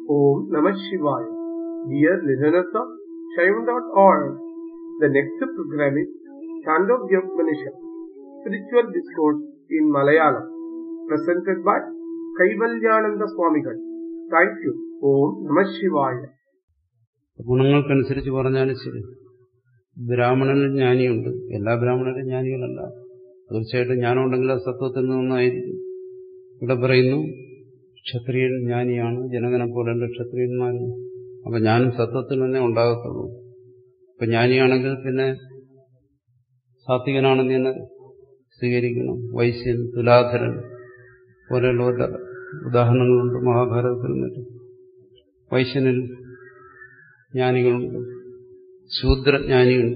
Om Namah Shivaya. Dear listeners of Shaivan.org, the next program is Chandogya Upanishad, Spiritual Discourse in Malayalam, presented by Kaivalyananda Swamigal. Thank you. Om Namah Shivaya. ഗുണങ്ങൾക്കനുസരിച്ച് പറഞ്ഞാലും ശരി ബ്രാഹ്മണനിൽ ജ്ഞാനിയുണ്ട് എല്ലാ ബ്രാഹ്മണരും ജ്ഞാനികളല്ല തീർച്ചയായിട്ടും ജ്ഞാനമുണ്ടെങ്കിൽ അത് സത്വത്തിൽ നിന്നൊന്നായിരിക്കും ഇവിടെ പറയുന്നു ക്ഷത്രിയൻ ജ്ഞാനിയാണ് ജനകനെ പോലെയുള്ള ക്ഷത്രിയന്മാരും അപ്പൊ ജ്ഞാനം സത്വത്തിൽ നിന്നേ ഉണ്ടാകത്തുള്ളൂ അപ്പൊ ജ്ഞാനിയാണെങ്കിൽ പിന്നെ സാത്വികനാണെന്ന് തന്നെ സ്വീകരിക്കണം വൈശ്യൻ തുലാധരൻ പോലെയുള്ള ഉദാഹരണങ്ങളുണ്ട് മഹാഭാരതത്തിലും മറ്റും വൈശ്യനിൽ ജ്ഞാനികളുണ്ട് ശൂദ്രജ്ഞാനിയുണ്ട്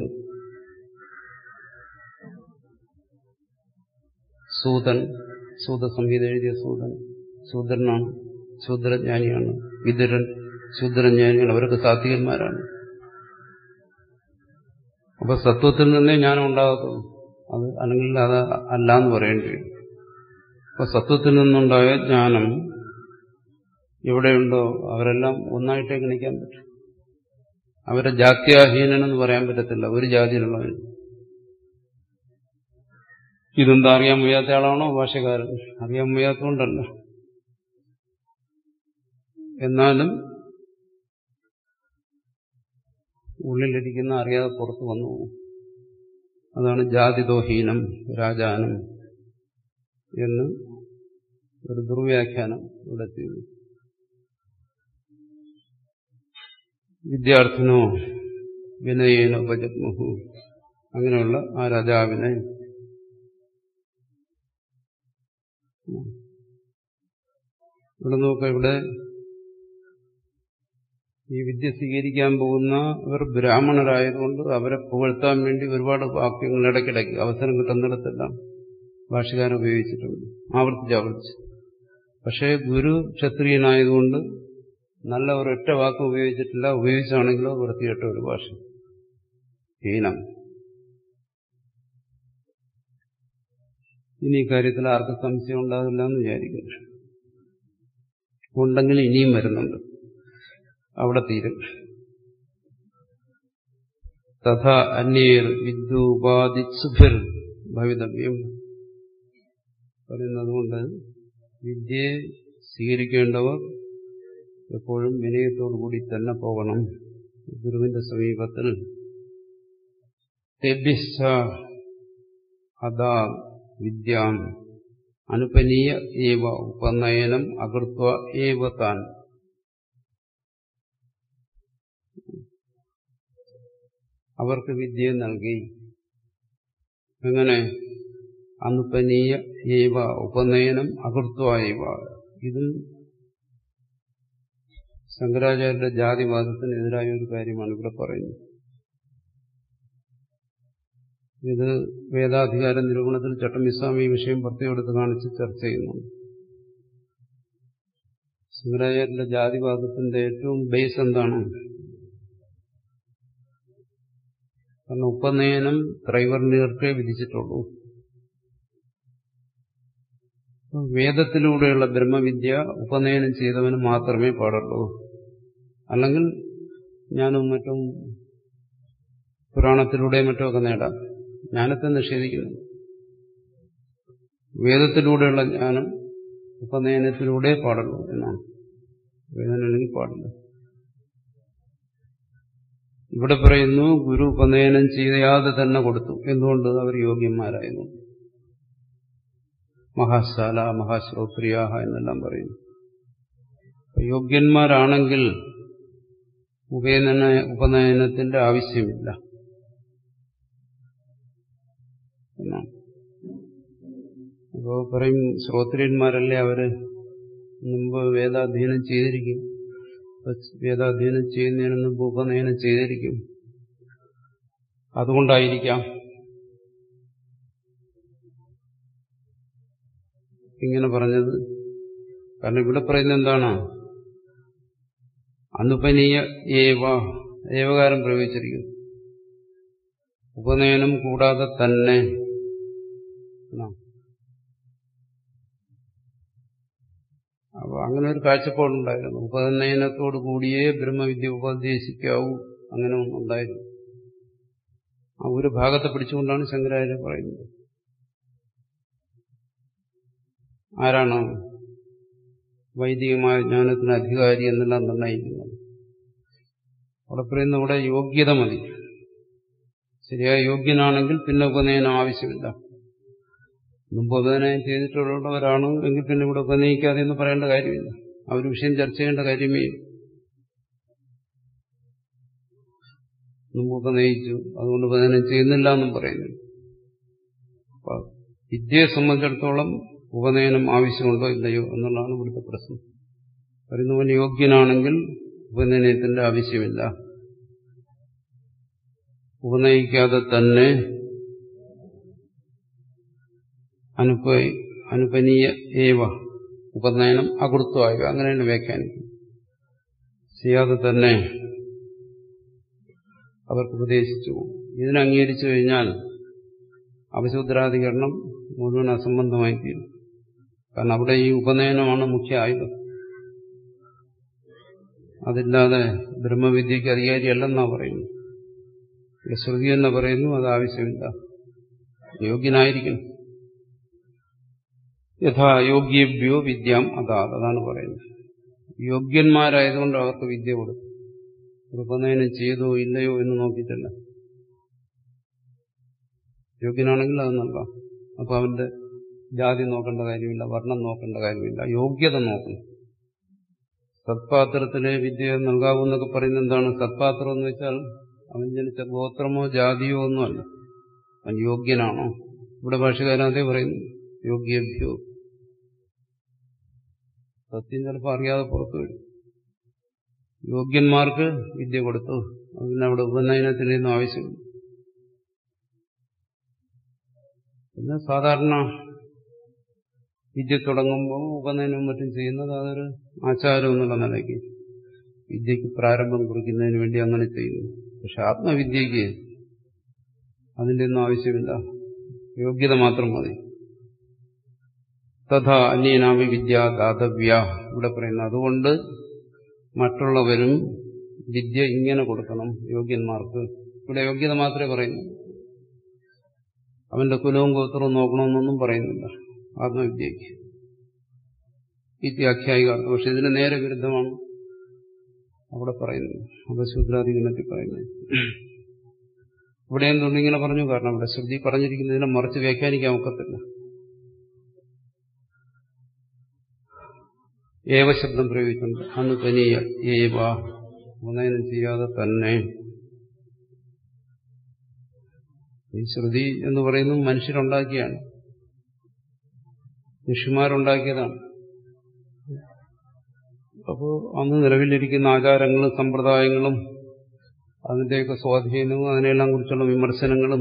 സൂതൻ സൂതസംഹിത എഴുതിയ സൂതൻ ശൂദ്രനാണ് ശൂദ്രജ്ഞാനിയാണ് വിതുരൻ ശൂദ്രജ്ഞാനികൾ അവരൊക്കെ സാത്വികന്മാരാണ് അപ്പൊ സത്വത്തിൽ നിന്നേ ജ്ഞാനം ഉണ്ടാകത്തുള്ളൂ അത് അല്ലെങ്കിൽ അത് അല്ല എന്ന് പറയേണ്ടി വരും അപ്പൊ സത്വത്തിൽ നിന്നുണ്ടായ ജ്ഞാനം എവിടെയുണ്ടോ അവരെല്ലാം ഒന്നായിട്ടേ ഗണിക്കാൻ പറ്റും അവരെ ജാത്യാഹീനനെന്ന് പറയാൻ പറ്റത്തില്ല ഒരു ജാതിയിലുള്ളവൻ ഇതെന്താ അറിയാൻ വയ്യാത്ത ആളാണോ ഭാഷകാരൻ അറിയാൻ വയ്യാത്തതുകൊണ്ടല്ല എന്നാലും ഉള്ളിലിരിക്കുന്ന അറിയാതെ പുറത്തു വന്നു അതാണ് ജാതിദോഹീനം രാജാനം എന്ന് ഒരു ദുർവ്യാഖ്യാനം ഇവിടെ ചെയ്യുന്നു വിദ്യാർത്ഥിനോ വിനയേനോ ഉപജഗ്മുഹു അങ്ങനെയുള്ള ആ രാജാവിനെ ഇവിടെ നോക്കാം ഇവിടെ ഈ വിദ്യ സ്വീകരിക്കാൻ പോകുന്ന ഇവർ ബ്രാഹ്മണരായതുകൊണ്ട് അവരെ പുകഴ്ത്താൻ വേണ്ടി ഒരുപാട് വാക്യങ്ങൾ ഇടയ്ക്കിടയ്ക്ക് അവസരം കിട്ടുന്നിടത്തെല്ലാം ഭാഷകാരൻ ഉപയോഗിച്ചിട്ടുണ്ട് ആവർത്തിച്ച് ആവർത്തിച്ച് പക്ഷേ ഗുരു ക്ഷത്രിയനായതുകൊണ്ട് നല്ല ഒരൊറ്റ വാക്ക് ഉപയോഗിച്ചിട്ടില്ല ഉപയോഗിച്ചാണെങ്കിലോ വൃത്തികെട്ട ഒരു ഭാഷ ഹീനം ഇനി ഇക്കാര്യത്തിൽ ആർക്കും സംശയം ഉണ്ടാകില്ല എന്ന് വിചാരിക്കുന്നു ഉണ്ടെങ്കിൽ ഇനിയും വരുന്നുണ്ട് അവിടെ തീരും തഥാ അന്യേർ വിദ്യുപാദിസുഭിർ ഭവിതവ്യം പറയുന്നതുകൊണ്ട് വിദ്യയെ സ്വീകരിക്കേണ്ടവർ എപ്പോഴും വിനയത്തോടുകൂടി തന്നെ പോകണം ഗുരുവിന്റെ സമീപത്തിൽ തെഭ്യശ്ച അതാ വിദ്യാം അനുപനീയ ഏവ ഉപനയനം അകൃത്വ ഏവ താൻ അവർക്ക് വിദ്യ നൽകി എങ്ങനെ അനുപനീയ ഏവ ഉപനയനം അകൃത്വ ഏവ ഇതും ശങ്കരാചാര്യരുടെ ജാതിവാദത്തിനെതിരായ ഒരു കാര്യമാണ് ഇവിടെ പറയുന്നത് ഇത് വേദാധികാര നിരൂപണത്തിൽ ചട്ടമിസ്വാമി ഈ വിഷയം പ്രത്യേകെടുത്ത് കാണിച്ച് ചർച്ച ചെയ്യുന്നുണ്ട് ശങ്കരാചാര്യരുടെ ജാതിവാദത്തിന്റെ ഏറ്റവും ബേസ് എന്താണ് കാരണം ഉപനയനം ത്രൈവർണികർക്കേ വിധിച്ചിട്ടുള്ളൂ വേദത്തിലൂടെയുള്ള ബ്രഹ്മവിദ്യ ഉപനയനം ചെയ്തവന് മാത്രമേ പാടുള്ളൂ അല്ലെങ്കിൽ ഞാനും മറ്റും പുരാണത്തിലൂടെ മറ്റുമൊക്കെ നേടാം ജ്ഞാനത്തെ നിഷേധിക്കുന്നു വേദത്തിലൂടെയുള്ള ജ്ഞാനം ഉപനയനത്തിലൂടെ പാടുള്ളൂ എന്നാണ് വേദനല്ലെങ്കിൽ പാടില്ല ഇവിടെ പറയുന്നു ഗുരു ഉപനയനം ചെയ്യാതെ തന്നെ കൊടുത്തു എന്തുകൊണ്ട് അവർ യോഗ്യന്മാരായിരുന്നു മഹാശാല മഹാശ്രോത്രിയാഹ എന്നെല്ലാം പറയുന്നു യോഗ്യന്മാരാണെങ്കിൽ ഉപനയന ഉപനയനത്തിന്റെ ആവശ്യമില്ല എന്നാണ് അപ്പോ പറയും ശ്രോത്രിയന്മാരല്ലേ അവര് മുമ്പ് വേദാധ്യയനം ചെയ്തിരിക്കും വേദാധ്യയനം ചെയ്യുന്നതിന് മുമ്പ് ഉപനയനം ചെയ്തിരിക്കും അതുകൊണ്ടായിരിക്കാം ഇങ്ങനെ പറഞ്ഞത് കാരണം ഇവിടെ പറയുന്നത് എന്താണ് അനുപനീയ ഏവ ഏവകാരം പ്രയോഗിച്ചിരിക്കുന്നു ഉപനയനം കൂടാതെ തന്നെ അപ്പോൾ അങ്ങനെ ഒരു കാഴ്ചപ്പാടുണ്ടായിരുന്നു ഉപനയനത്തോടു കൂടിയേ ബ്രഹ്മവിദ്യ ഉപദേശിക്കാവൂ അങ്ങനെ ഒന്നുണ്ടായിരുന്നു ആ ഒരു ഭാഗത്തെ പിടിച്ചുകൊണ്ടാണ് ശങ്കരാചാര്യ പറയുന്നത് ആരാണ് വൈദികമായ ജ്ഞാനത്തിന് അധികാരി എന്നെല്ലാം നിർണ്ണയിക്കുന്നത് അവിടെ പറയുന്ന ഇവിടെ യോഗ്യത മതി ശരിയായ യോഗ്യനാണെങ്കിൽ പിന്നെ ഉപനയനം ആവശ്യമില്ല മുമ്പ് ഉപനയനം ചെയ്തിട്ടുള്ളവരാണ് എങ്കിൽ പിന്നെ ഇവിടെ ഉപനയിക്കാതെ എന്ന് പറയേണ്ട കാര്യമില്ല ആ ഒരു വിഷയം ചർച്ച ചെയ്യേണ്ട കാര്യമേ ഇല്ല. മുമ്പ് ഉപനയിച്ചു അതുകൊണ്ട് ഉപനയനം ചെയ്യുന്നില്ല എന്നും പറയുന്നു അപ്പൊ വിദ്യയെ സംബന്ധിച്ചിടത്തോളം ഉപനയനം ആവശ്യമുണ്ടോ ഇല്ലയോ എന്നുള്ളതാണ് ഇവിടുത്തെ പ്രശ്നം പറയുന്നവൻ യോഗ്യനാണെങ്കിൽ ഉപനയനത്തിന്റെ ആവശ്യമില്ല ഉപനയിക്കാതെ തന്നെ അനുപ അനുപനീയ ഏവ ഉപനയനം അകൃത്വമായവ അങ്ങനെയാണ് വ്യാഖ്യാനിക്കുന്നത് ചെയ്യാതെ തന്നെ അവർക്ക് ഉപദേശിച്ചു ഇതിനെ അംഗീകരിച്ചു കഴിഞ്ഞാൽ അവശൂദ്രാധികരണം മുഴുവൻ അസംബന്ധമായി തീരും കാരണം അവിടെ ഈ ഉപനയനമാണ് മുഖ്യ ആയുധം അതില്ലാതെ ബ്രഹ്മവിദ്യക്ക് അധികാരിയല്ലെന്നാ പറയുന്നു ഇവിടെ ശ്രുതി എന്ന് പറയുന്നു അത് ആവശ്യമില്ല യോഗ്യനായിരിക്കണം യഥാ യോഗ്യേഭ്യോ വിദ്യാം അതാ അതാണ് പറയുന്നത് യോഗ്യന്മാരായതുകൊണ്ട് അവർക്ക് വിദ്യ കൊടുത്തു ഉപനയനം ചെയ്തോ ഇല്ലയോ എന്ന് നോക്കിയിട്ടല്ല യോഗ്യനാണെങ്കിൽ അത് നൽകാം അപ്പൊ അവന്റെ ജാതി നോക്കേണ്ട കാര്യമില്ല വർണ്ണം നോക്കേണ്ട കാര്യമില്ല യോഗ്യത നോക്കണം സത്പാത്രത്തിലെ വിദ്യ നൽകാവൂ എന്നൊക്കെ പറയുന്നത് എന്താണ് സത്പാത്രം എന്ന് വെച്ചാൽ അവൻ ജനിച്ച ഗോത്രമോ ജാതിയോ ഒന്നുമല്ല അവൻ യോഗ്യനാണോ ഇവിടെ ഭാഷകാരനതേ പറയുന്നു യോഗ്യഭ്യോ സത്യം ചിലപ്പോൾ അറിയാതെ പുറത്തു വരും യോഗ്യന്മാർക്ക് വിദ്യ കൊടുത്തു പിന്നെ അവിടെ ഉപനയനത്തിനൊന്നും ആവശ്യമില്ല പിന്നെ സാധാരണ വിദ്യ തുടങ്ങുമ്പോൾ ഉപനയനവും മറ്റും ചെയ്യുന്നത് അതൊരു ആചാരം എന്നുള്ള നിലയ്ക്ക് വിദ്യക്ക് പ്രാരംഭം കുറിക്കുന്നതിന് വേണ്ടി അങ്ങനെ ചെയ്യുന്നു പക്ഷെ ആത്മവിദ്യക്ക് അതിൻ്റെ ഒന്നും ആവശ്യമില്ല യോഗ്യത മാത്രം മതി തഥാ അന്യനാമി വിദ്യ ദാതവ്യ ഇവിടെ പറയുന്നു അതുകൊണ്ട് മറ്റുള്ളവരും വിദ്യ ഇങ്ങനെ കൊടുക്കണം യോഗ്യന്മാർക്ക് ഇവിടെ യോഗ്യത മാത്രമേ പറയുന്നു അവന്റെ കുലവും ഗോത്രവും നോക്കണമെന്നൊന്നും പറയുന്നില്ല ആത്മവിദ്യയ്ക്ക് വിദ്യാഖ്യായിക പക്ഷെ ഇതിന് നേരെ വിരുദ്ധമാണ് അവിടെ പറയുന്നത് അപശൂദ്രാധികരണത്തിൽ പറയുന്നത് ഇവിടെ എന്തുകൊണ്ട് ഇങ്ങനെ പറഞ്ഞു കാരണം ഇവിടെ ശ്രുതി പറഞ്ഞിരിക്കുന്നതിനെ മറിച്ച് വ്യാഖ്യാനിക്കാൻ ഒക്കത്തില്ല ഏവ ശബ്ദം പ്രയോഗിച്ചിട്ടുണ്ട് അന്ന് തനിയ ഏവ ഉന്നയനം ചെയ്യാതെ തന്നെ ഈ ശ്രുതി എന്ന് പറയുന്നത് മനുഷ്യരുണ്ടാക്കിയാണ് ഋഷിമാരുണ്ടാക്കിയതാണ് അപ്പോൾ അന്ന് നിലവിലിരിക്കുന്ന ആചാരങ്ങളും സമ്പ്രദായങ്ങളും അതിൻ്റെയൊക്കെ സ്വാധീനവും അതിനെല്ലാം കുറിച്ചുള്ള വിമർശനങ്ങളും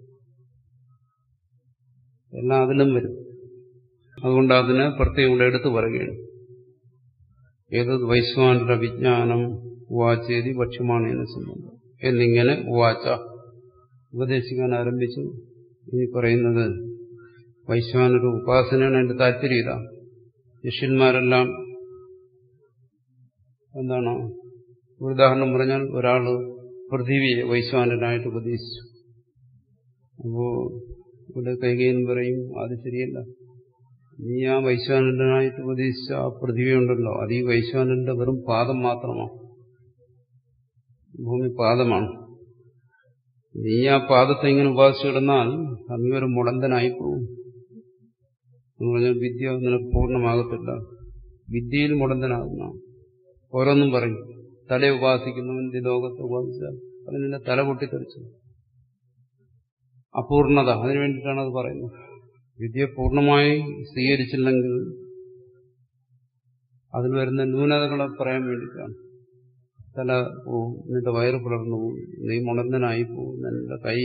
എല്ലാം അതിലും വരും അതുകൊണ്ട് അതിന് പ്രത്യേകം ഇവിടെ എടുത്തു പറയുകയാണ് ഏതത് വൈശ്വാനര വിജ്ഞാനം ഉവാച്ചേതി ഭക്ഷ്യമാണ് എന്ന് സംബന്ധം എന്നിങ്ങനെ ഉവാച്ച ഉപദേശിക്കാൻ ആരംഭിച്ചു ഇനി പറയുന്നത് വൈശ്വാനൊരു ഉപാസനയാണ് എന്റെ താല്പര്യം ഇതാ ശിഷ്യന്മാരെല്ലാം എന്താണ് ഒരു ഉദാഹരണം പറഞ്ഞാൽ ഒരാള് പൃഥിവിയെ വൈശ്വാനനായിട്ട് ഉപദേശിച്ചു അപ്പോ ഇവിടെ കൈകയും പറയും അത് ശരിയല്ല നീ ആ വൈശ്വാനനായിട്ട് ഉപദേശിച്ച ആ പൃഥിവി ഉണ്ടല്ലോ അത് ഈ വൈശ്വാനന്റെ വെറും പാദം മാത്രമാണ് ഭൂമി പാദമാണ് നീ ആ പാദത്തെ ഇങ്ങനെ ഉപാസിച്ചിടുന്നാൽ നീ ഒരു മുടന്തനായി പോകും എന്ന് പറഞ്ഞാൽ വിദ്യ നിനക്ക് പൂർണ്ണമാകത്തില്ല വിദ്യയിൽ മുടന്തനാകുന്ന ഓരോന്നും പറയും തല ഉപാസിക്കുന്നവൻ ഈ ലോകത്തെ ഉപാസിച്ചാൽ അത് നിന്റെ തല പൊട്ടിത്തെറിച്ചു അപൂർണത അതിനു വേണ്ടിയിട്ടാണ് അത് പറയുന്നത് വിദ്യ പൂർണ്ണമായി സ്വീകരിച്ചില്ലെങ്കിൽ അതിൽ വരുന്ന ന്യൂനതകളെ പറയാൻ വേണ്ടിയിട്ടാണ് തല പോവും നിന്റെ വയറ് പിളർന്നു പോവും നീ മുടന്തനായി പോവും നിന്റെ കൈ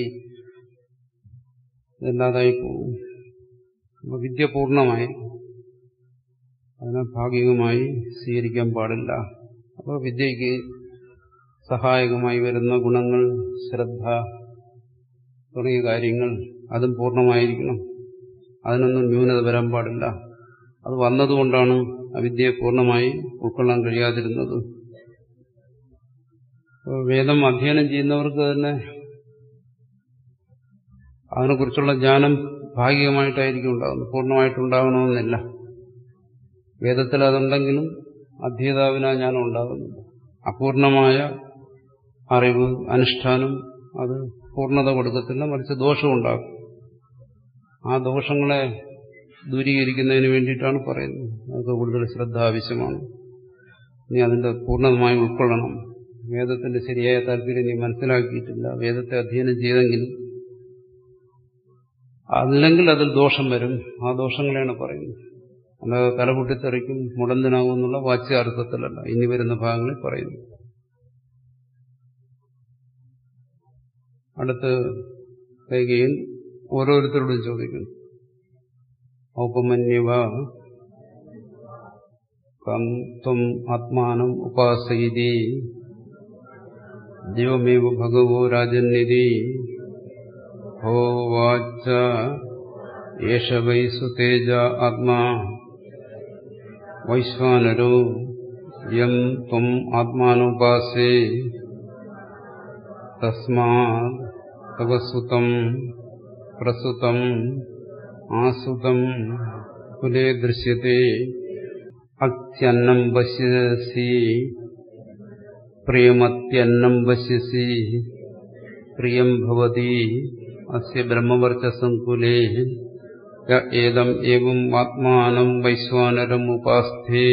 ഇല്ലാതായി പോവും അപ്പൊ വിദ്യ പൂർണ്ണമായി അതിനെ ഭാഗികമായി സ്വീകരിക്കാൻ പാടില്ല അപ്പോൾ വിദ്യയ്ക്ക് സഹായകമായി വരുന്ന ഗുണങ്ങൾ ശ്രദ്ധ തുടങ്ങിയ കാര്യങ്ങൾ അതും പൂർണ്ണമായിരിക്കണം അതിനൊന്നും ന്യൂനത വരാൻ പാടില്ല അത് വന്നതുകൊണ്ടാണ് അവിദ്യയെ പൂർണ്ണമായി ഉൾക്കൊള്ളാൻ കഴിയാതിരുന്നത് വേദം അധ്യയനം ചെയ്യുന്നവർക്ക് തന്നെ അതിനെക്കുറിച്ചുള്ള ജ്ഞാനം ഭാഗികമായിട്ടായിരിക്കും ഉണ്ടാകുന്നത് പൂർണ്ണമായിട്ടുണ്ടാകണമെന്നില്ല വേദത്തിൽ അതുണ്ടെങ്കിലും അധ്യേതാവിന് ആ ജ്ഞാനം ഉണ്ടാകുന്നില്ല അപൂർണമായ അറിവ് അനുഷ്ഠാനം അത് പൂർണ്ണത കൊടുക്കത്തില്ല മറിച്ച് ദോഷമുണ്ടാകും ആ ദോഷങ്ങളെ ദൂരീകരിക്കുന്നതിന് വേണ്ടിയിട്ടാണ് പറയുന്നത് അതൊക്കെ കൂടുതൽ ശ്രദ്ധ ആവശ്യമാണ് നീ അതിന്റെ പൂർണ്ണമായി ഉൾക്കൊള്ളണം വേദത്തിന്റെ ശരിയായ താല്പര്യം നീ മനസ്സിലാക്കിയിട്ടില്ല വേദത്തെ അധ്യയനം ചെയ്തെങ്കിലും അല്ലെങ്കിൽ അതിൽ ദോഷം വരും ആ ദോഷങ്ങളെയാണ് പറയുന്നത് അല്ലാതെ തലപൊട്ടിത്തെറിക്കും മുടന്തനാകും എന്നുള്ള വാച്യാർത്ഥത്തിലല്ല ഇനി വരുന്ന ഭാഗങ്ങളിൽ പറയുന്നു അടുത്ത് കൈകയിൽ ഓരോരുത്തരോടും ചോദിക്കുന്നു ഔപമന്യവ കം ത്വം ആത്മാനം ഉപാസയിതി ദൈവമേവ ഭഗവോ രാജന്നിധി ഹോവാച്ച യേശ വൈ സുതേജ ആത്മാ വൈശ്വാനരോ യം ത്വം ആത്മാനുപാസേ തസ്മാത് തവ സുതം പ്രസുതം ആസുതം കുലേ ദൃശ്യത്തെ അത്യന്നം പശ്യസി പ്രിയമത്യന്നം പശ്യസി പ്രിയം ഭവതി അസ്യ ബ്രഹ്മവർച്ചസം കുലേ യ ഏതം ഏവം ആത്മാനം വൈശ്വാനരം ഉപാസ്ഥേ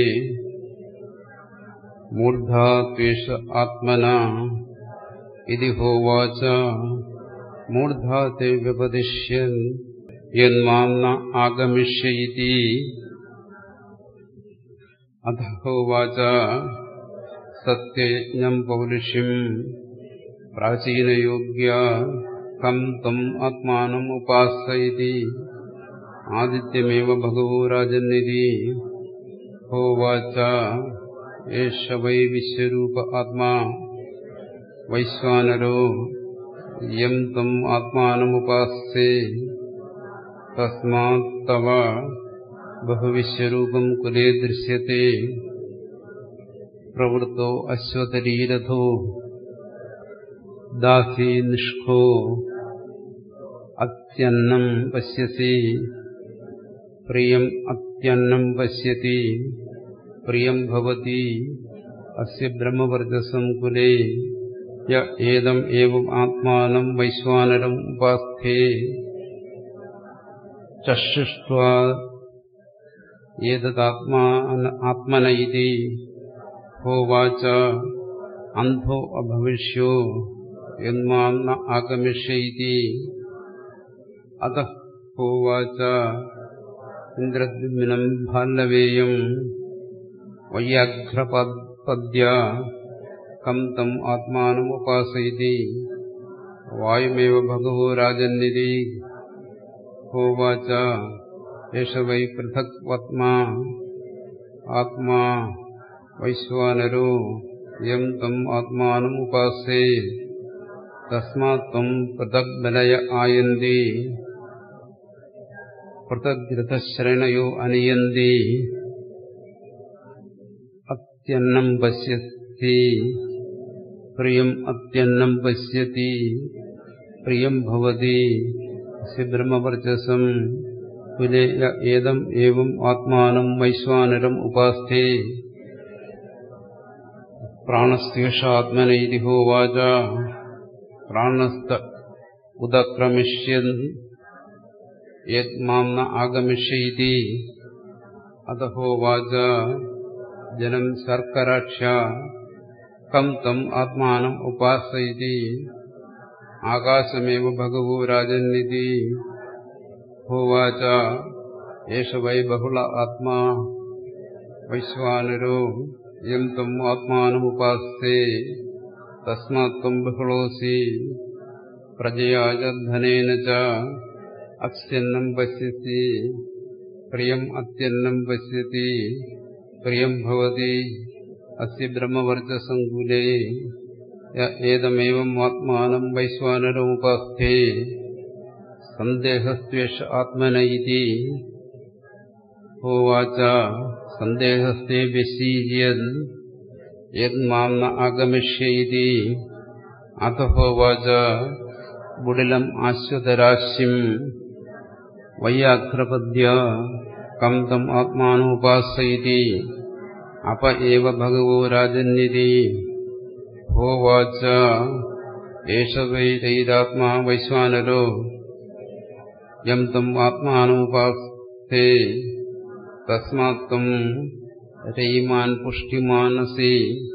മൂർധാ ത്വേഷ ആത്മന ഇതി ഹോവാച മൂർധാ തേ വ്യപതിഷ്യൻ യന്മാം ന ആഗമിഷ്യയിതി അധ ഹോവാച സത്യജ്ഞം പൗരുഷ്യം പ്രാചീനയോഗ്യ കം തം ആത്മാനം ഉപാസയിതി ആദിത്യമേവ ഭഗവോ രാജന്നിധി ഹോവാച ഏഷ വൈ വിശ്വരൂപ ആത്മാ വൈശ്വാനരോ യം തം ആത്മാനമുപാസ്യേ തസ്മാത് തവ ബഹുവിശ്വരൂപം കുലേ ദൃശ്യത്തെ പ്രവൃത്തോ അശ്വതരീരഥോ ദാസി നിഷ്കോ അത്യന്നം പശ്യസി പ്രിയം അത്യന്നം പശ്യതി പ്രിയം ഭവതി അസ്യ ബ്രഹ്മവർജസം കുലേ യ ഏതം ഏവം ആത്മാനം വൈശ്വാനരം ഉപാസ്ഥേ ചക്ഷുഷ്ട്വാ ഏതദാത്മാന ഇതി ഹോവാച അന്ധോ അഭവിഷ്യോ യന്മാം ന ആഗമിഷ്യൈതി അത ഹോവാച ഇന്ദ്രദ്യുമ്നം ഭാല്ലവേയം വയ്യാഘ്രപദ്യ കം തം ആത്മാനമുപാസയിതി വായുമേവ ഭഗവോ രാജന്നിധി ഹോവാച യേശ വൈ പൃഥക് ആത്മാ ആത്മാ വൈശ്വാനരോ യം തം ആത്മാനമുപാസേ തസ്മാത് ത്വം പൃഥക് ബലയ ആയന്തി പൃഥഗ്രഥശ്രേണയോ അനിയന്തി അത്യന്നം പശ്യത്തി പ്രിയം അത്യന്നം പശ്യതി പ്രിയം ഭവതി ബ്രഹ്മവർച്ചസം കുലേ ഏതം ഏവം ആത്മാനം വൈശ്വാനരം ഉപാസ്ഥേ പ്രാണസ്യേഷ ആത്മനൈതി ഹോവാച പ്രാണസ്ത ഉദക്രമിഷ്യൻ യത്മാം ന ആഗമിഷ്യൈതി അതഹോവാച ജനം ശർക്കരാക്ഷ കം തം ആത്മാനം ഉപാസയിതി ആകാശമേവ ഭഗവോ രാജന്നിധി ഹോവാച യേശ വൈ ബഹുള ആത്മാ വൈശ്വാനരോ യം തം ആത്മാനമുപാസ്തേ തസ്മാത് ത്വം ബഹുളോസി പ്രജയാ ച ധനേന ച അത്യന്നം പശ്യസി പ്രിയം അത്യന്നം പശ്യതി പ്രിയം ഭവതി അസ്യ ബ്രഹ്മവർച്ചസങ്കുലേ ഏതമേവം ആത്മാനം വൈശ്വാനരമുപാസ്ഥേ സന്ദേഹസ്ത്വേഷ ആത്മന ഇതി ഹോവാച സന്ദേഹസ്തേ വ്യശീയത് യദ്മാം ന ആഗമിഷ്യൈതി അഥഹോവാച ബുഡിലം ആശ്വതരാശിം വയ്യാഘ്രപദ്യ കം തം ആത്മാനോപാസയിതി അപ ഏവ ഭഗവോ രാജന്യതി ഹോവാച ഏഷ വൈ രൈരാത്മാ വൈശ്വാനരോ യം തം ആത്മാനോപാസ്തേ തസ്മാത് തം രയിമാൻ പുഷ്ടിമാനസി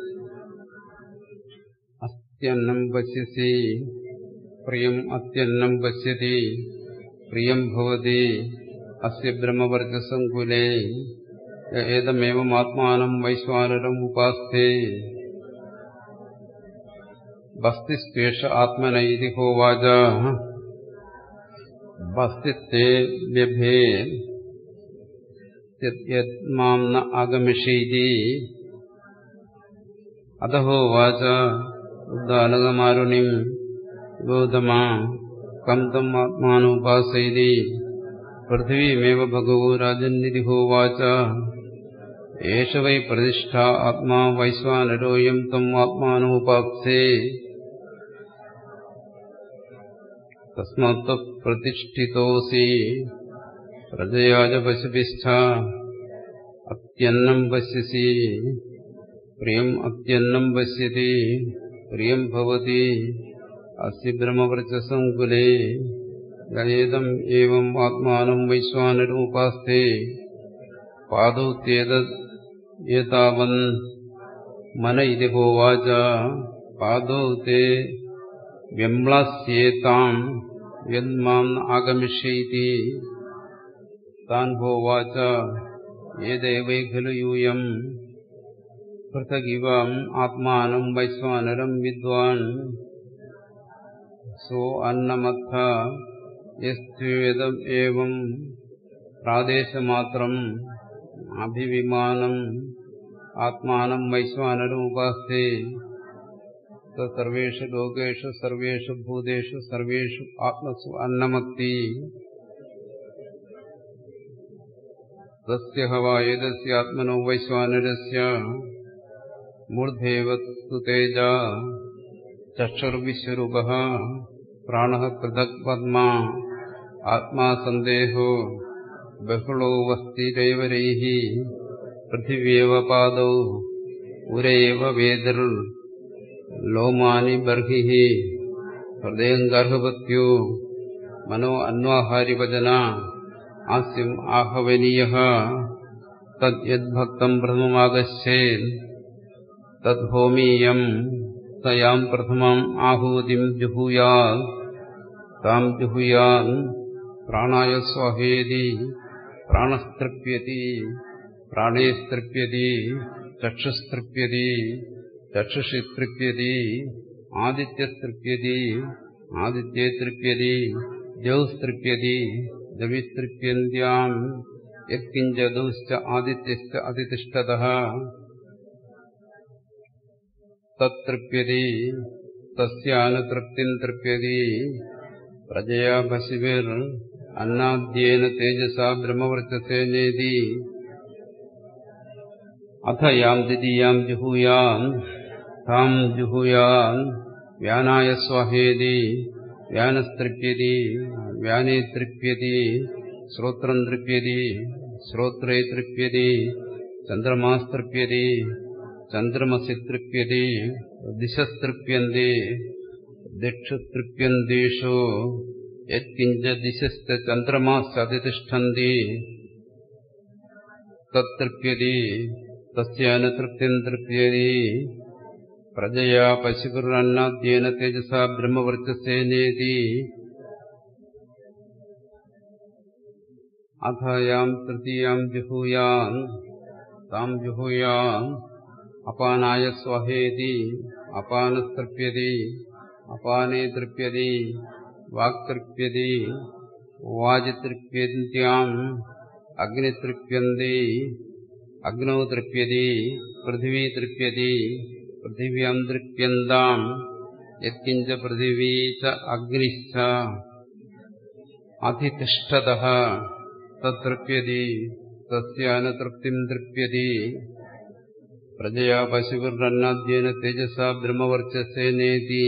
അത്യന്നം പശ്യസി പ്രിയം അത്യന്നം പശ്യതി പ്രിയം ഭവതി അസ്യ ബ്രഹ്മവർഗസങ്കുലേ ഏതമേവമാത്മാനം വൈശ്വാനരം ഉപാസ്തേ ബസ്തിസ്ത്വേഷ ആത്മനൈതി ഹോവാച ബസ്തിസ്തേ വ്യഭേ യദ്മാം ന ആഗമിഷീതി അധഹോവാച ഉദ്ദാലകമാരുണിം ഗൗതമ കം തം ആത്മാനോപാസൈതി പൃഥിവീമേവ ഭഗവോ രാജന്നിധി ഹോവാച ഏഷ വൈ പ്രതിഷ്ഠ ആത്മാ വൈശ്വാനരോയം തം ആത്മാനോപാക്സേ തസ്മാത് പ്രതിഷ്ഠിതോസി പ്രജയാജ പശുഭിസ്ഥ അത്യന്നം പശ്യസി പ്രിയം അത്യന്നം പശ്യതി പ്രിയം ഭവതി അസ്യ ബ്രഹ്മവർച്ചസങ്കുലേ ഗയേതം ഏവം ആത്മാനം വൈശ്വാനരൂപാസ്തേ പാദൗത്യേതാവൻ മന ഇതി ഹോവാച പാദൗ തേ വ്യംളസ്യേതാം യന്മാം ആഗമിഷ്യൈതി താൻ ഹോവാച ഏതേവൈ ഖലു യൂയം പൃഥഗിവം ആത്മാനം വൈശ്വാനരം വിദ്വാൻ സോ അന്നമത്ഥ യസ്ത്വേദം ഏവം പ്രാദേശമാത്രം അഭിവിമാനം ആത്മാനം വൈശ്വാനരം ഉപാസ്തേ സർവേഷു ലോകേഷു സർവേഷു ഭൂതേഷു സർവേഷു ആത്മസു അന്നമത്തി തസ്യ ഹവായതസ്യ ആത്മനോ വൈശ്വാനരസ്യ മൂർധേവത്തു തേജ ചക്ഷുർവിശ്വരൂപ പ്രാണ പൃഥക് പദ്മാ ആത്മാ സന്ദേഹോ ബഹുളോ വസ്തിരൈവരൈ പൃഥിവ്യേവ പാദൗ ഉരൈവ വേദർ ലോമാനി ബർഹി ഹൃദയംഗർഭവത്യോ മനോ അന്വാഹാരിവചന ആസ്യം ആഹവനീയ തദ്ഭക്തം പ്രഥമമാകശ്ചേൻ തദ്ഭൂമീയം തയാം പ്രഥമം ആഹൂതിം ജുഹൂയാ താം ജുഹുയാൻ പ്രാണായ സ്വാഹേതി പ്രാണസ്തൃപ്യതി പ്രാണേസ്തൃപ്യതി ചക്ഷുസ്തൃപ്യതി ചക്ഷുഷി തൃപ്യതി ആദിത്യസ്തൃപ്യതി ആദിത്യേ തൃപ്യതി ദ്യൗസ്തൃപ്യതി ദവിസ്തൃപ്യന്ത്യാം യത്കിഞ്ചദൗശ്ച ആദിത്യശ്ച അതിതിഷ്ഠത തൃപ്യതി തസ്യാനുതൃപ്തിം തൃപ്യതി പ്രജയാ പശുവിർ അന്നാദ്യേന തേജസാ ബ്രഹ്മവർച്ചസേനേതി അഥ യാം ദ്വിതീയാം ജുഹൂയാം താം ജുഹൂയാൻ വ്യാനായ സ്വാഹേതി വ്യാനസ്തൃപ്യതി വ്യാനേ തൃപ്യതി ശ്രോത്രം തൃപ്യതി ശ്രോത്രേ തൃപ്യതി ചന്ദ്രമാസ്തൃപ്യതി ചന്ദ്രമസി തൃപ്യതി ദിശസ്തൃപ്യന്തി ദിക്ഷുതൃപ്യന്തീഷു യത്കിഞ്ച ദിശസ്ഥ ചന്ദ്രമാസ്തിഷ്ഠന്തി തൃപ്യതി തസ്യാനുതൃപ്തിം തൃപ്യതി പ്രജയാ പശുപുരന്നാദ്യേന തേജസാ ബ്രഹ്മവർച്ചസേനേതി അഥയാം തൃതീയാം ജുഹൂയാൻ താം ജുഹൂയാൻ അപാനായ സ്വഹേതി അപാനസ്തൃപ്യതി അപാനേ തൃപ്യതി വാക്തൃപ്യതി വാജിതൃപ്യന്ത്യാം അഗ്നിതൃപ്യന്തി അഗ്നോ തൃപ്യതി പൃഥിവീ തൃപ്യതി പൃഥിവ്യാം തൃപ്യന്താം യത്കിഞ്ച പൃഥിവീ ച അഗ്നിശ്ച അധിതിഷ്ഠത തൃപ്യതി തസ്യാനതൃപ്തിം തൃപ്യതി പ്രജയാ പശുവിർണ്ണാദ്യേന തേജസാ ബ്രഹ്മവർച്ചസേനേതി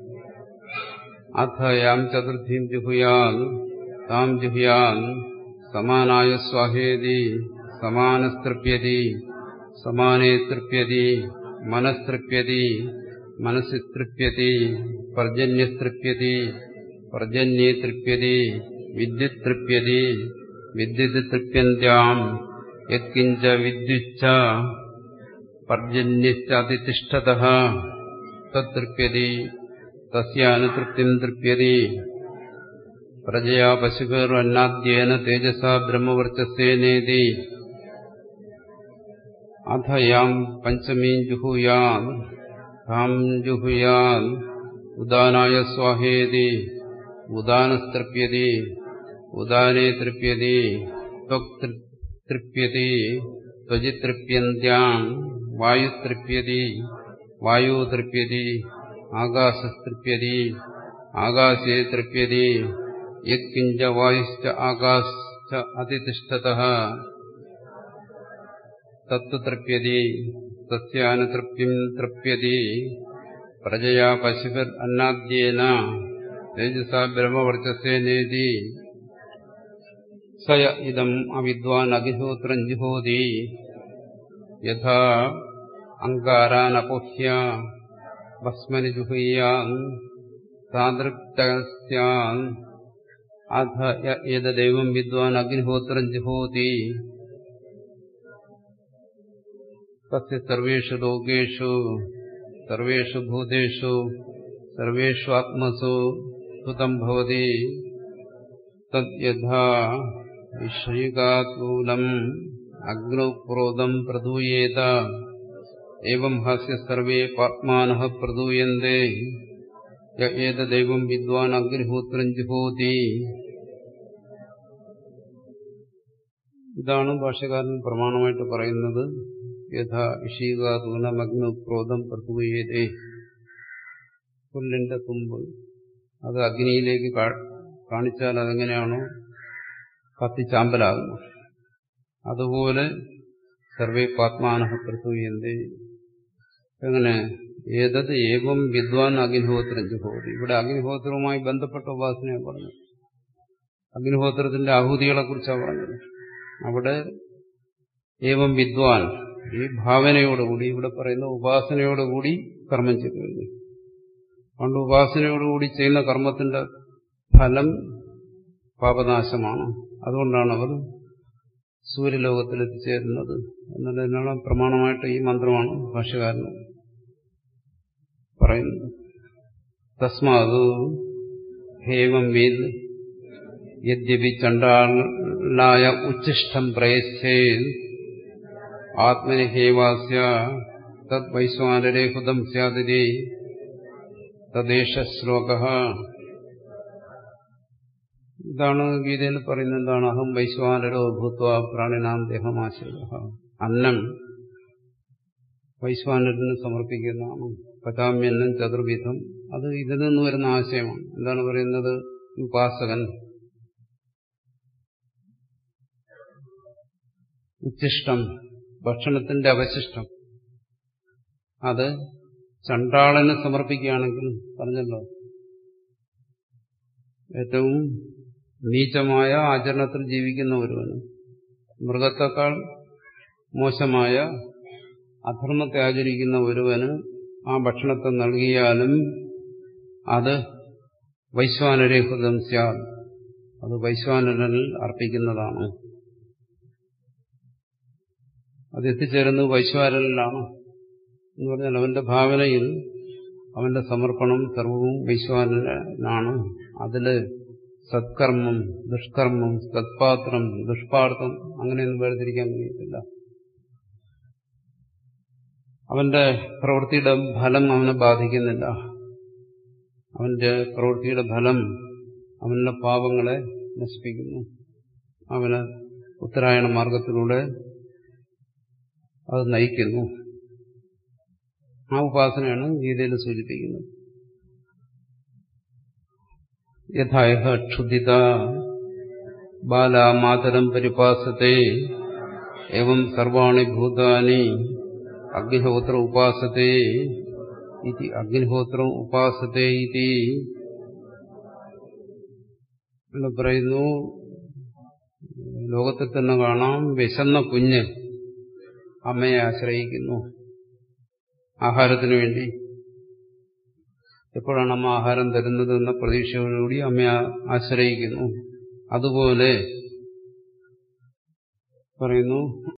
അഥ യാം ചതുർത്ഥിം ജുഹുയാൽ താം ജുഹുയാൽ സമാനായ സ്വാഹേതി സമാനസ്തൃപ്യതി സമാനേ തൃപ്യതി മനസ്തൃപ്യതി മനസ്സി തൃപ്യതി പർജന്യസ്തൃപ്യതി പർജന്യേ തൃപ്യതി വിദ്യുത് തൃപ്യതി വിദ്യുത് തൃപ്യന്ത്യാം യത്കിഞ്ച വിദ്യുച്ച പർജന്യശ്ചാതിഷ്ഠത തൃപ്യതി തസ്യാനുതൃപ്തിം തൃപ്യതി പ്രജയാ പശുപേർ അന്നാദ്യേന തേജസാ ബ്രഹ്മവർച്ചസേനേതി അഥ യാം പഞ്ചമീം ജുഹുയാൻ താം ജുഹുയാൻ ഉദാനായ സ്വാഹേതി ഉദാനസ്തൃപ്യതി ഉദാനേ തൃപ്യതി തൃപ്യതി ത്വജിതൃപ്യന്ത്യാം വായുതൃപ്യതി വായു തൃപ്യതി ആകാശസ്തൃപ്യതി ആകാശേ തൃപ്യതി യത്കിഞ്ച വായുശ്ച ആകാശ്ച അതിതിഷ്ഠത തത്വതൃപ്യതി തസ്യാനുതൃപ്തിം തൃപ്യതി പ്രജയാ പശുഭിർ അന്നാദ്യേന തേജസാ ബ്രഹ്മവർച്ചസേനേതി സയ ഇതം അവിദ്വാൻ അഗ്നിഹോത്രം ജുഹോതി യഥാ അങ്കാരാനപോഹ്യ ഭസ്മനി ജുഹയ്യാൻ താദൃക്തസ്യാൻ അഥ ഏതദൈവം വിദ്വാൻ അഗ്നിഹോത്രം ജുഹോതി തസ്യ സർവേഷു ലോകേഷു സർവേഷു ഭൂതേഷു സർവേഷു ആത്മസു സുതം ഭവതി തദ്യഥാ വിഷയികാത്തൂലം അഗ്നൗ ക്രോധം പ്രദൂയേത एवं हास्य सर्वे पात्मानः प्रदूयन्ते य एतदैवं विद्वान् अग्निहोत्रं जुहोति ഇതാണ് ഭാഷകാരൻ പ്രമാണമായിട്ട് പറയുന്നത് യഥാ ഇഷീകാതൂനമഗ്ന ക്രോധം പ്രതൂയേതേ പുല്ലിന്റെ തുമ്പ് അത് അഗ്നിയിലേക്ക് കാണിച്ചാൽ അതെങ്ങനെയാണോ കത്തിച്ചാമ്പലാകുന്നു അതുപോലെ സർവേ പാത്മാനഹ പ്രതൂയന്തേ എങ്ങനെ ഏതത് ഏവം വിദ്വാൻ അഗ്നിഹോത്രം ജുഹോതി ഇവിടെ അഗ്നിഹോത്രവുമായി ബന്ധപ്പെട്ട ഉപാസനയെ പറഞ്ഞു അഗ്നിഹോത്രത്തിന്റെ ആഹുതികളെ കുറിച്ചാണ് പറഞ്ഞത് അവിടെ ഏവം വിദ്വാൻ ഈ ഭാവനയോടുകൂടി ഇവിടെ പറയുന്ന ഉപാസനയോടുകൂടി കർമ്മം ചെയ്തു കഴിഞ്ഞു അതുകൊണ്ട് ഉപാസനയോടുകൂടി ചെയ്യുന്ന കർമ്മത്തിന്റെ ഫലം പാപനാശമാണ് അതുകൊണ്ടാണ് അവർ സൂര്യലോകത്തിൽ എത്തിച്ചേരുന്നത് എന്നുള്ളതിനാണ് പ്രമാണമായിട്ട് ഈ മന്ത്രമാണ് ഭാഷകാരൻ പറയുന്നത് തസ്മാത് ഹേവം വീത് യദ്യപി ചണ്ടാളായ ഉച്ഛിഷ്ടം പ്രയസ്സേ ആത്മനി ഹേവാസ്യ തദ് വൈശ്വാനരേ ഹുതം സ്യാതിരി തദ്ദേശ ശ്ലോക ഇതാണ് ഗീതയിൽ പറയുന്നത് എന്താണ് അഹം വൈശ്വാനരോ ഭൂത്വ പ്രാണിനാം ദേഹമാശയ അന്നം വൈശ്വാനരന് സമർപ്പിക്കുന്നതാണ് പചാമ്യന്നം ചതുർവിധം അത് ഇതിൽ നിന്ന് വരുന്ന ആശയമാണ് എന്താണ് പറയുന്നത് ഉപാസകൻ ഉച്ഛിഷ്ടം ഭക്ഷണത്തിന്റെ അവശിഷ്ടം അത് ചണ്ടാളന് സമർപ്പിക്കുകയാണെങ്കിൽ പറഞ്ഞല്ലോ ഏറ്റവും നീചമായ ആചരണത്തിൽ ജീവിക്കുന്ന ഒരുവന് മൃഗത്തെക്കാൾ മോശമായ അധർമ്മത്തെ ആചരിക്കുന്ന ഒരുവന് ആ ഭക്ഷണത്തെ നൽകിയാലും അത് വൈശ്വാനരേഹൃതം സ്യാൽ അത് വൈശ്വാനരനിൽ അർപ്പിക്കുന്നതാണ് അത് എത്തിച്ചേരുന്നത് വൈശ്വാനരനിലാണ് എന്ന് പറഞ്ഞാൽ അവന്റെ ഭാവനയിൽ അവന്റെ സമർപ്പണം സർവവും വൈശ്വാനനാണ് അതില് സത്കർമ്മം ദുഷ്കർമ്മം സത്പാത്രം ദുഷ്പാർത്ഥം അങ്ങനെയൊന്നും വേർതിരിക്കാൻ കഴിയത്തില്ല അവന്റെ പ്രവൃത്തിയുടെ ഫലം അവനെ ബാധിക്കുന്നില്ല അവന്റെ പ്രവൃത്തിയുടെ ഫലം അവന്റെ പാപങ്ങളെ നശിപ്പിക്കുന്നു അവന് ഉത്തരായണ മാർഗത്തിലൂടെ അത് നയിക്കുന്നു ആ ഉപാസനയാണ് ഗീതയിൽ സൂചിപ്പിക്കുന്നത് യഥായ ക്ഷുദിത ബാല മാതരം പരിപാസത്തെ एवं सर्वाणि भूतानि അഗ്നിഹോത്ര ഉപാസത്തെ ഇതി അഗ്നിഹോത്രം ഉപാസത്തെ ഇതി എന്ന് പറയുന്നു ലോകത്തിൽ തന്നെ കാണാം വിശന്ന കുഞ്ഞ് അമ്മയെ ആശ്രയിക്കുന്നു ആഹാരത്തിന് വേണ്ടി എപ്പോഴാണ് അമ്മ ആഹാരം തരുന്നത് എന്ന പ്രതീക്ഷയോടുകൂടി അമ്മയെ ആശ്രയിക്കുന്നു അതുപോലെ പറയുന്നു